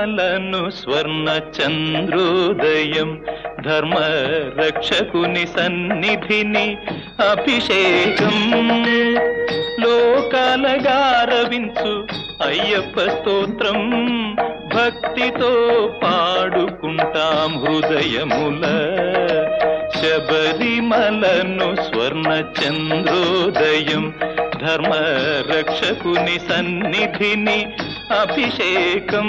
శబరిమలను స్వర్ణ చంద్రోదయం ధర్మ రక్షకుని సన్నిధిని అభిషేకం లోకాలగారవించు అయ్యప్ప స్తోత్రం భక్తితో పాడుకుంటాం హృదయముల శబరిమలను స్వర్ణ చంద్రోదయం ధర్మ రక్షకుని సన్నిధిని అభిషేకం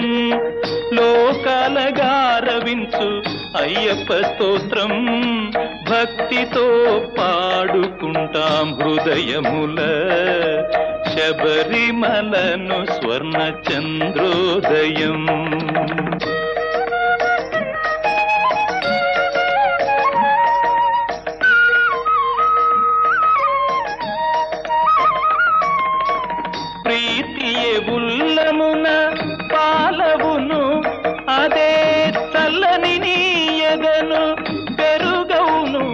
లోకాలగారవించు అయ్యప్ప స్తోత్రం భక్తితో పాడుకుంటాం హృదయముల శబరిమలను స్వర్ణ చంద్రోదయం ప్రీతియే ఉల్లమున పాలవును అదే చల్లని నీయగను పెరుగవును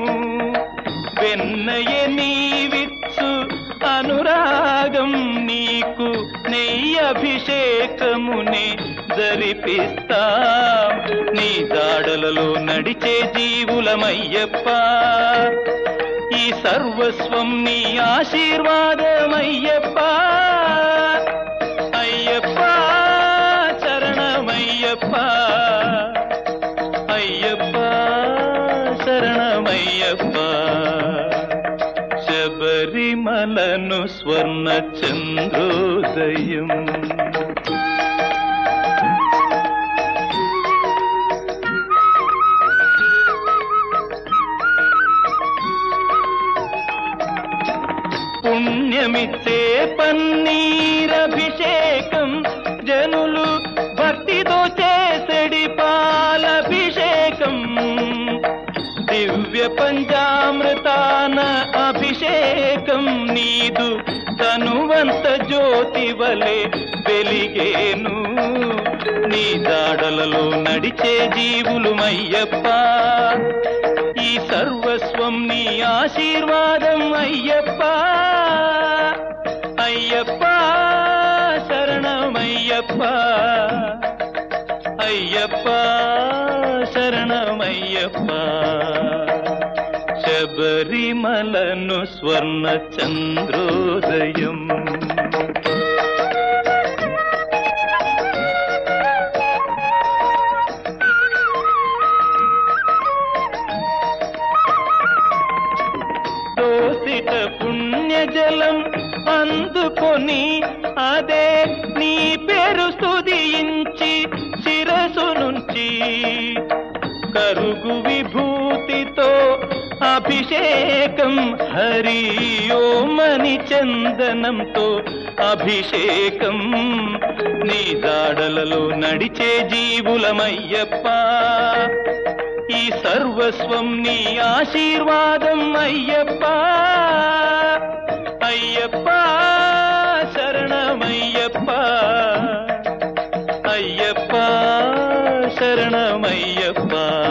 వెన్నయే నీవిచ్చు అనురాగం నీకు నెయ్యి అభిషేకమునే జరిపిస్తా నీ జాడలలో నడిచే జీవులమయ్యప్ప ఈ సర్వస్వం నీ ఆశీర్వాదమయ్యప్ప అయ్యప్ప శరణమయ్యప్ప అయ్యప్ప శరణమయ్యప్ప శబరిమలను స్వర్ణ చంద్రోదయం పుణ్యమిచ్చే పన్నీరభిషేకం జనులు భక్తితో చేసడి పాలభిషేకం దివ్య పంచామృతాన అభిషేకం నీదు తనువంత జ్యోతి వలె వెలిగేను నీ దాడలలో నడిచే జీవులు మయ్యప్ప ఈ సర్వస్వం నీ ఆశీర్వాదం అయ్యప్ప అయ్యప్ప శరణమయ్యప్ప అయ్యప్ప శరణమయ్యప్ప శబరిమలను స్వర్ణ చంద్రోదయం దోసిట పుణ్యజలం అందుకొని అదే నీ పేరు స్తుతించి శిరసు నుంచి కరుగు విభూతితో అభిషేకం హరి ఓమని చందనంతో అభిషేకం నీ దాడలలో నడిచే జీవులమయ్యప్ప ఈ సర్వస్వం నీ ఆశీర్వాదం అయ్యప్ప అయ్యప్ప శరణమయ్యప్ప అయ్యప్ప శరణమయ్యప్ప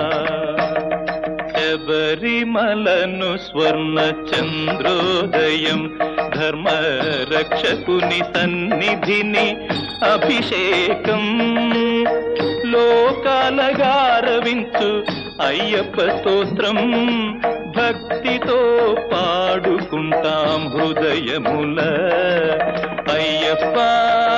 శబరిమలను స్వర్ణ చంద్రోదయం ధర్మ రక్షకుని సన్నిధిని అభిషేకం లోకాలగారవించు అయ్యప్ప స్తోత్రం భక్తితో పాడుకుంటాం హృదయముల అయ్యప్ప